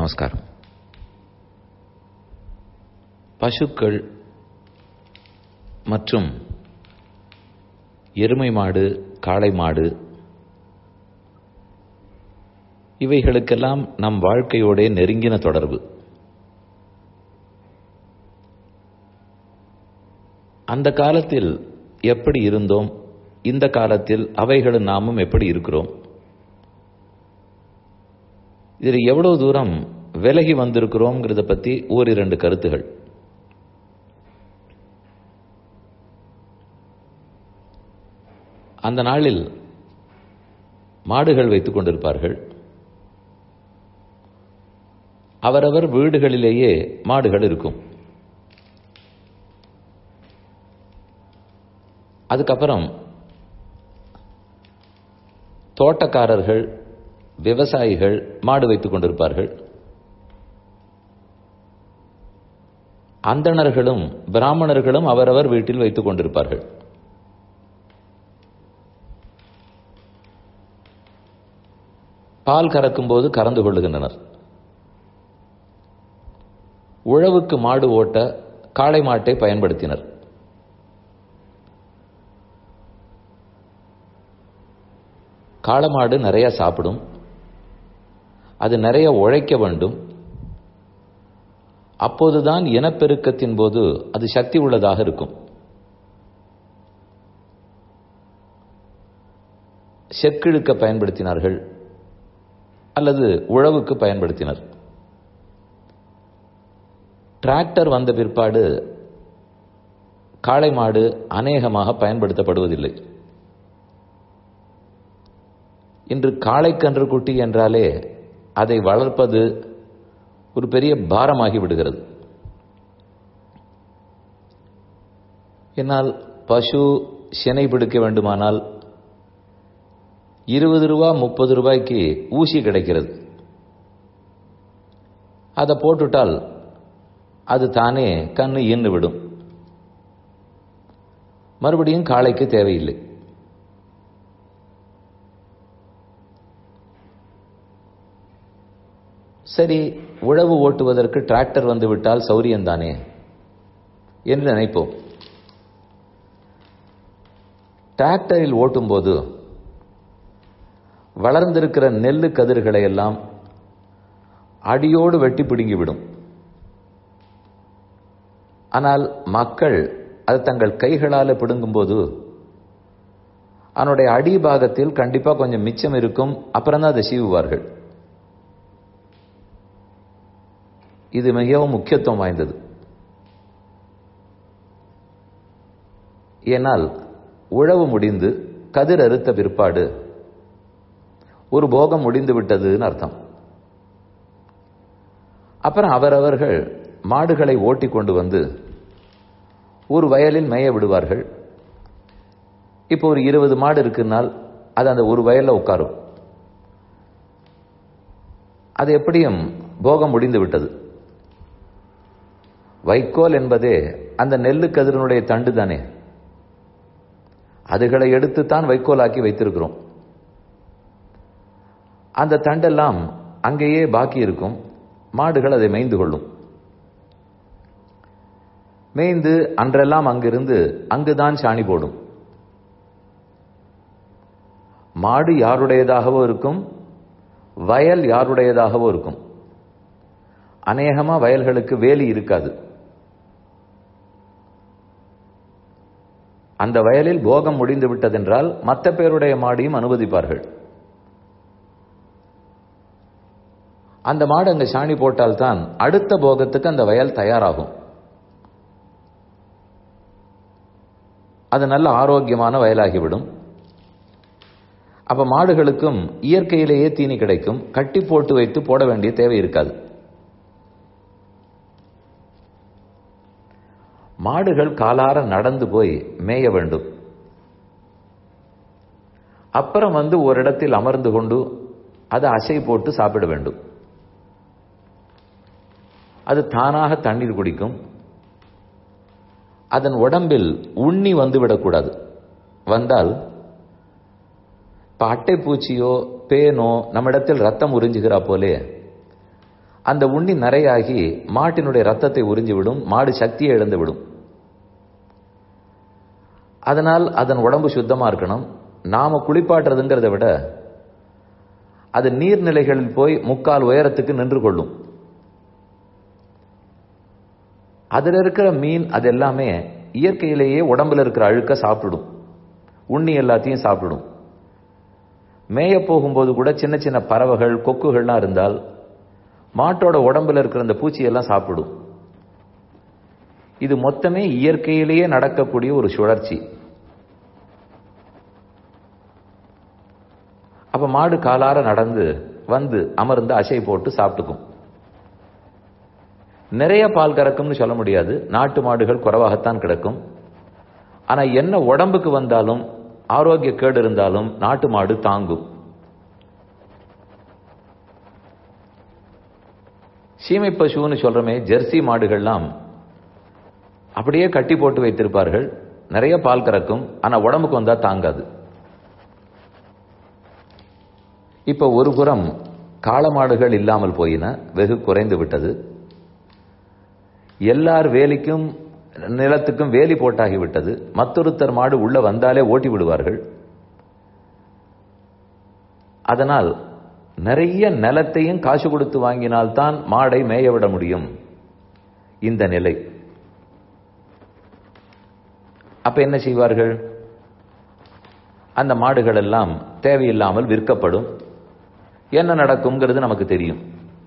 நமஸ்காரம் பசுக்கள் மற்றும் எருமை மாடு காளை மாடு இவைகளுக்கெல்லாம் நம் வாழ்க்கையோட நெருங்கின தொடர்பு அந்த காலத்தில் எப்படி இருந்தோம் இந்த காலத்தில் அவைகளும் நாமும் எப்படி இருக்கிறோம் இதில் எவ்வளவு தூரம் விலகி வந்திருக்கிறோங்கிறத பற்றி ஓரிரண்டு கருத்துகள் அந்த நாளில் மாடுகள் வைத்துக் கொண்டிருப்பார்கள் அவரவர் வீடுகளிலேயே மாடுகள் இருக்கும் அதுக்கப்புறம் தோட்டக்காரர்கள் விவசாயிகள் மாடு வைத்துக் கொண்டிருப்பார்கள் அந்தணர்களும் பிராமணர்களும் அவரவர் வீட்டில் வைத்துக் கொண்டிருப்பார்கள் பால் கறக்கும் போது கறந்து கொள்ளுகின்றனர் உழவுக்கு மாடு ஓட்ட காளை மாட்டை பயன்படுத்தினர் காளமாடு நிறைய சாப்பிடும் அது நிறைய உழைக்க வேண்டும் அப்போதுதான் இனப்பெருக்கத்தின் போது அது சக்தி உள்ளதாக இருக்கும் செக்கிழுக்க பயன்படுத்தினார்கள் அல்லது உழவுக்கு பயன்படுத்தினர் டிராக்டர் வந்த பிற்பாடு காளை மாடு அநேகமாக பயன்படுத்தப்படுவதில்லை இன்று காளைக்கன்று குட்டி என்றாலே அதை வளர்ப்பது ஒரு பெரிய பாரமாகி விடுகிறது என்னால் பசு சினை பிடிக்க வேண்டுமானால் இருபது ரூபா முப்பது ரூபாய்க்கு ஊசி கிடைக்கிறது அதை போட்டுட்டால் அது தானே கண்ணு ஈன்னு விடும் மறுபடியும் காளைக்கு தேவையில்லை சரி உழவு ஓட்டுவதற்கு டிராக்டர் வந்து விட்டால் சௌரியம்தானே என்று நினைப்போம் டிராக்டரில் ஓட்டும்போது வளர்ந்திருக்கிற நெல்லு கதிர்களை எல்லாம் அடியோடு வெட்டி பிடுங்கிவிடும் ஆனால் மக்கள் அது தங்கள் கைகளால் பிடுங்கும்போது அதனுடைய அடிபாகத்தில் கண்டிப்பா கொஞ்சம் மிச்சம் இருக்கும் அப்புறம் தான் அதை சீவுவார்கள் இது மிகவும் முக்கியத்துவம் வாய்ந்தது ஏனால் உழவு முடிந்து கதிர் அறுத்த பிற்பாடு ஒரு போகம் முடிந்து விட்டதுன்னு அர்த்தம் அப்புறம் அவரவர்கள் மாடுகளை ஓட்டி கொண்டு வந்து ஒரு வயலில் மேய விடுவார்கள் இப்போ ஒரு இருபது மாடு இருக்குன்னால் அது அந்த ஒரு வயல்ல உட்காரும் அது எப்படியும் போகம் முடிந்து விட்டது வைக்கோல் என்பதே அந்த நெல்லு கதிரனுடைய தண்டு தானே அதுகளை எடுத்துத்தான் வைக்கோலாக்கி வைத்திருக்கிறோம் அந்த தண்டெல்லாம் அங்கேயே பாக்கி இருக்கும் மாடுகள் அதை மேய்ந்து கொள்ளும் மேய்ந்து அன்றெல்லாம் அங்கிருந்து அங்குதான் சாணி போடும் மாடு யாருடையதாகவோ இருக்கும் வயல் யாருடையதாகவோ இருக்கும் அநேகமா வயல்களுக்கு வேலி இருக்காது அந்த வயலில் போகம் முடிந்து விட்டதென்றால் மற்ற பேருடைய மாடியும் அனுமதிப்பார்கள் அந்த மாடு அங்க சாணி போட்டால்தான் அடுத்த போகத்துக்கு அந்த வயல் தயாராகும் அது நல்ல ஆரோக்கியமான வயலாகிவிடும் அப்ப மாடுகளுக்கும் இயற்கையிலேயே தீனி கிடைக்கும் கட்டி போட்டு வைத்து போட வேண்டிய தேவை இருக்காது மாடுகள் காலார நடந்து போய் மேய வேண்டும் அப்புறம் வந்து ஒரு இடத்தில் அமர்ந்து கொண்டு அதை அசை போட்டு சாப்பிட வேண்டும் அது தானாக தண்ணீர் குடிக்கும் அதன் உடம்பில் உண்ணி வந்து விடக்கூடாது வந்தால் இப்போ அட்டைப்பூச்சியோ பேனோ நம்மிடத்தில் ரத்தம் உறிஞ்சுகிறா போலே அந்த உண்ணி நிறையாகி மாட்டினுடைய ரத்தத்தை உறிஞ்சிவிடும் மாடு சக்தியை இழந்து விடும் அதனால் அதன் உடம்பு சுத்தமா இருக்கணும் நாம குளிப்பாட்டுறதுங்கிறத விட அது நீர்நிலைகளில் போய் முக்கால் உயரத்துக்கு நின்று கொள்ளும் அதில் இருக்கிற மீன் அது எல்லாமே இயற்கையிலேயே உடம்புல இருக்கிற அழுக்க சாப்பிடும் உண்ணி எல்லாத்தையும் சாப்பிடும் மேய போகும்போது கூட சின்ன சின்ன பறவைகள் கொக்குகள்லாம் இருந்தால் மாட்டோட உடம்புல இருக்கிற அந்த பூச்சியெல்லாம் சாப்பிடும் இது மொத்தமே இயற்கையிலேயே நடக்கக்கூடிய ஒரு சுழற்சி அப்ப மாடு காலார நடந்து வந்து அமர்ந்து அசை போட்டு சாப்பிட்டுக்கும் நிறைய பால் கறக்கும்னு சொல்ல முடியாது நாட்டு மாடுகள் குறைவாகத்தான் கிடக்கும் ஆனா என்ன உடம்புக்கு வந்தாலும் ஆரோக்கிய கேடு இருந்தாலும் நாட்டு மாடு தாங்கும் சீமை பசுன்னு சொல்றமே ஜெர்சி மாடுகள்லாம் அப்படியே கட்டி போட்டு வைத்திருப்பார்கள் நிறைய பால் கறக்கும் ஆனா உடம்புக்கு வந்தா தாங்காது இப்ப ஒரு புறம் காளமாடுகள் இல்லாமல் போயின வெகு குறைந்து விட்டது எல்லார் வேலிக்கும் நிலத்துக்கும் வேலி போட்டாகிவிட்டது மற்றொருத்தர் மாடு உள்ள வந்தாலே ஓட்டி விடுவார்கள் அதனால் நிறைய நிலத்தையும் காசு கொடுத்து வாங்கினால்தான் மாடை மேய விட முடியும் இந்த நிலை அப்ப என்ன செய்வார்கள் அந்த மாடுகள் எல்லாம் தேவையில்லாமல் விற்கப்படும் என்ன நடக்கும்ங்கிறது நமக்கு தெரியும்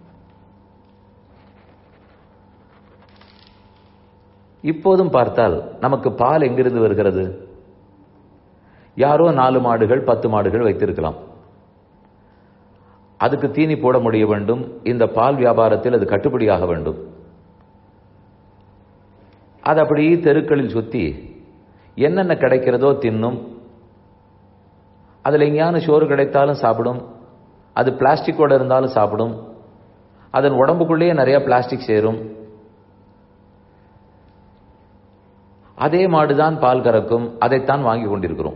இப்போதும் பார்த்தால் நமக்கு பால் எங்கிருந்து வருகிறது யாரோ நாலு மாடுகள் பத்து மாடுகள் வைத்திருக்கலாம் அதுக்கு தீனி போட முடிய வேண்டும் இந்த பால் வியாபாரத்தில் அது கட்டுப்படியாக வேண்டும் அது அப்படியே தெருக்களில் சுத்தி என்னென்ன கிடைக்கிறதோ தின்னும் அதில் எங்கேயான சோறு கிடைத்தாலும் சாப்பிடும் அது பிளாஸ்டிக்கோட இருந்தாலும் சாப்பிடும் அதன் உடம்புக்குள்ளேயே நிறைய பிளாஸ்டிக் சேரும் அதே மாடுதான் பால் கறக்கும் அதைத்தான் வாங்கி கொண்டிருக்கிறோம்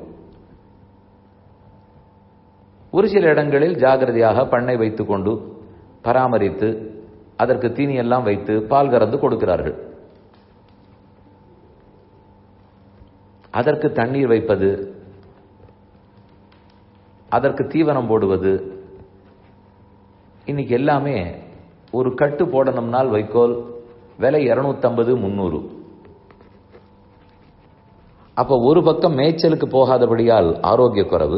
ஒரு சில இடங்களில் ஜாகிரதையாக பண்ணை வைத்துக் கொண்டு பராமரித்து அதற்கு தீனி எல்லாம் வைத்து பால் கறந்து கொடுக்கிறார்கள் அதற்கு தண்ணீர் வைப்பது அதற்கு தீவனம் போடுவது இன்னைக்கு எல்லாமே ஒரு கட்டு போடணும்னால் வைக்கோல் விலை இருநூத்தம்பது முன்னூறு அப்ப ஒரு பக்கம் மேய்ச்சலுக்கு போகாதபடியால் ஆரோக்கிய குறைவு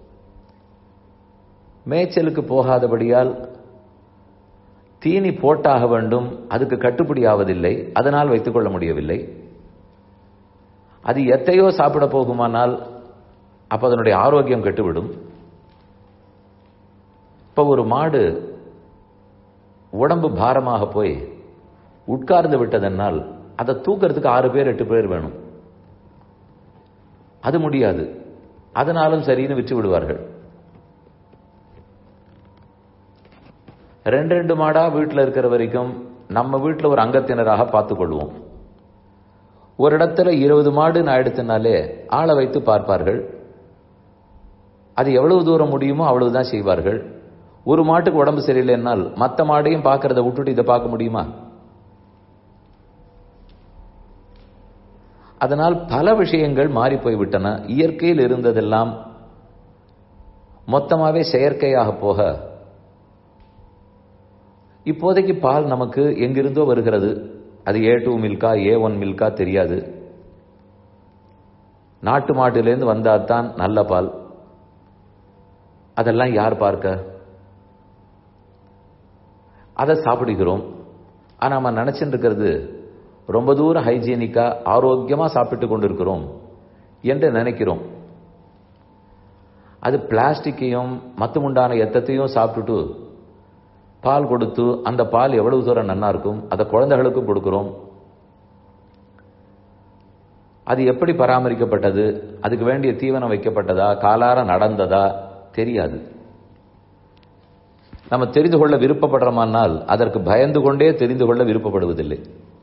மேய்ச்சலுக்கு போகாதபடியால் தீனி போட்டாக வேண்டும் அதுக்கு கட்டுப்படி ஆவதில்லை அதனால் வைத்துக் கொள்ள முடியவில்லை அது எத்தையோ சாப்பிட போகுமானால் அப்ப அதனுடைய ஆரோக்கியம் கெட்டுவிடும் இப்ப ஒரு மாடு உடம்பு பாரமாக போய் உட்கார்ந்து விட்டதென்னால் அதை தூக்கிறதுக்கு ஆறு பேர் எட்டு பேர் வேணும் அது முடியாது அதனாலும் சரின்னு விற்று விடுவார்கள் ரெண்டு ரெண்டு மாடா வீட்டில் இருக்கிற வரைக்கும் நம்ம வீட்டில் ஒரு அங்கத்தினராக பார்த்துக் கொள்வோம் ஒரு இடத்துல இருபது மாடு நான் எடுத்தனாலே ஆளை வைத்து பார்ப்பார்கள் அது எவ்வளவு தூரம் முடியுமோ அவ்வளவுதான் செய்வார்கள் ஒரு மாட்டுக்கு உடம்பு சரியில்லைன்னால் மற்ற மாடையும் பார்க்கறத விட்டுட்டு இதை பார்க்க முடியுமா அதனால் பல விஷயங்கள் மாறி போய்விட்டன இயற்கையில் இருந்ததெல்லாம் மொத்தமாவே செயற்கையாக போக இப்போதைக்கு பால் நமக்கு எங்கிருந்தோ வருகிறது அது ஏ டூ மில்கா ஏ ஒன் மில்கா தெரியாது நாட்டு மாட்டிலேருந்து வந்தால்தான் நல்ல பால் அதெல்லாம் யார் பார்க்க அதை சாப்பிடுகிறோம் ஆனா நம்ம நினைச்சுட்டு இருக்கிறது ரொம்ப தூரம் ஹைஜீனிக்கா ஆரோக்கியமா சாப்பிட்டு கொண்டிருக்கிறோம் என்று நினைக்கிறோம் அது பிளாஸ்டிக்கையும் மத்துமுண்டான எத்தத்தையும் சாப்பிட்டுட்டு பால் கொடுத்து அந்த பால் எவ்வளவு தூரம் நன்னா இருக்கும் அதை குழந்தைகளுக்கும் கொடுக்கிறோம் அது எப்படி பராமரிக்கப்பட்டது அதுக்கு வேண்டிய தீவனம் வைக்கப்பட்டதா காலார நடந்ததா தெரியாது நம்ம தெரிந்து கொள்ள விருப்பப்படுறோமானால் அதற்கு பயந்து கொண்டே தெரிந்து கொள்ள விருப்பப்படுவதில்லை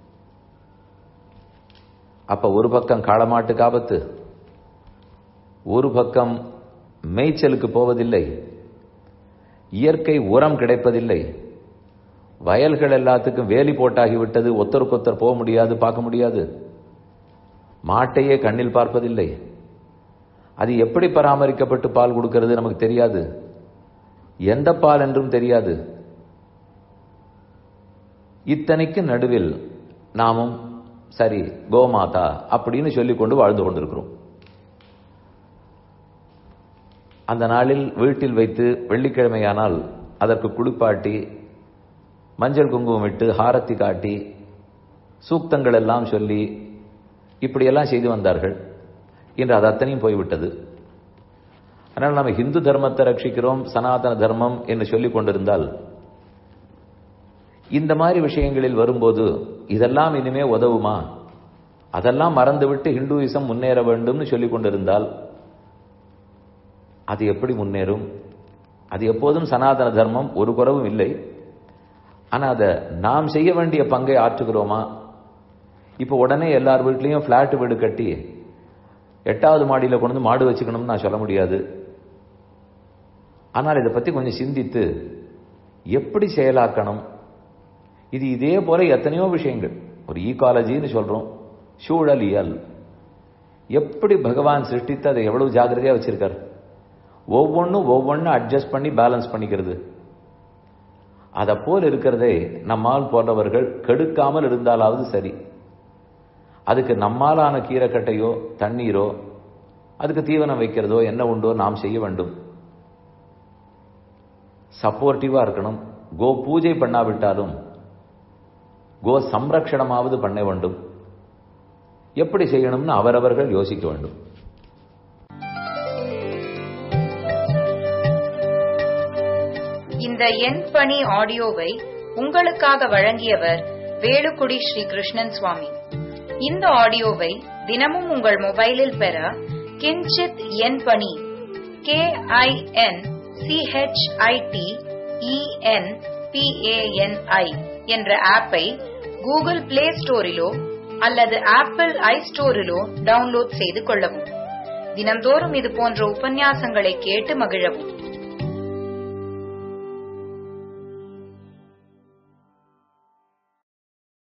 அப்ப ஒரு பக்கம் காளமாட்டுக்கு ஆபத்து ஒரு பக்கம் மேய்ச்சலுக்கு போவதில்லை இயற்கை உரம் கிடைப்பதில்லை வயல்கள் எல்லாத்துக்கும் வேலி போட்டாகி விட்டது ஒத்தருக்கொத்தர் போக முடியாது பார்க்க முடியாது மாட்டையே கண்ணில் பார்ப்பதில்லை அது எப்படி பராமரிக்கப்பட்டு பால் கொடுக்கிறது நமக்கு தெரியாது எந்த பால் என்றும் தெரியாது இத்தனைக்கு நடுவில் நாமும் சரி கோமாதா அப்படின்னு சொல்லிக் கொண்டு வாழ்ந்து கொண்டிருக்கிறோம் அந்த நாளில் வீட்டில் வைத்து வெள்ளிக்கிழமையானால் அதற்கு குளிப்பாட்டி மஞ்சள் குங்குமம் இட்டு ஹாரத்தி காட்டி சூக்தங்கள் எல்லாம் சொல்லி இப்படியெல்லாம் செய்து வந்தார்கள் இன்று அது அத்தனையும் போய்விட்டது அதனால் நம்ம இந்து தர்மத்தை ரட்சிக்கிறோம் சனாதன தர்மம் என்று சொல்லிக் கொண்டிருந்தால் இந்த மாதிரி விஷயங்களில் வரும்போது இதெல்லாம் இனிமே உதவுமா அதெல்லாம் மறந்துவிட்டு ஹிந்துயிசம் முன்னேற வேண்டும்னு சொல்லிக் கொண்டிருந்தால் அது எப்படி முன்னேறும் அது எப்போதும் சனாதன தர்மம் ஒரு குறவும் இல்லை ஆனா அதை நாம் செய்ய வேண்டிய பங்கை ஆற்றுகிறோமா இப்போ உடனே எல்லார் வீட்லேயும் ஃப்ளாட் வீடு கட்டி எட்டாவது மாடியில் கொண்டு வந்து மாடு வச்சுக்கணும்னு நான் சொல்ல முடியாது ஆனால் இதை பற்றி கொஞ்சம் சிந்தித்து எப்படி செயலாக்கணும் இது இதே போல எத்தனையோ விஷயங்கள் ஒரு ஈகாலஜின்னு சொல்றோம் சூழலியல் எப்படி பகவான் சிருஷ்டித்து அதை எவ்வளவு ஜாகிரதையா வச்சிருக்காரு ஒவ்வொன்றும் ஒவ்வொன்றும் அட்ஜஸ்ட் பண்ணி பேலன்ஸ் பண்ணிக்கிறது அதை போல் இருக்கிறதை நம்மால் போன்றவர்கள் கெடுக்காமல் இருந்தாலாவது சரி அதுக்கு நம்மாலான கீரைக்கட்டையோ தண்ணீரோ அதுக்கு தீவனம் வைக்கிறதோ என்ன உண்டோ நாம் செய்ய வேண்டும் சப்போர்ட்டிவா இருக்கணும் கோ பூஜை பண்ணாவிட்டாலும் கோ சம்ரக்ஷணமாவது பண்ண வேண்டும் எப்படி செய்யணும்னு அவரவர்கள் யோசிக்க வேண்டும் இந்த எண் பணி ஆடியோவை உங்களுக்காக வழங்கியவர் வேலுக்குடி ஸ்ரீ கிருஷ்ணன் சுவாமி இந்த ஆடியோவை தினமும் உங்கள் மொபைலில் பெற கிஞ்சித் எண் பணி கே ஐ என் சிஹெச்ஐடி இஎன் பிஏஎன்ஐ என்ற ஆப்பை கூகுள் பிளே ஸ்டோரிலோ அல்லது ஆப்பிள் ஐ ஸ்டோரிலோ டவுன்லோட் செய்து கொள்ளவும் தினம்தோறும் இது போன்ற உபன்யாசங்களை கேட்டு மகிழவும்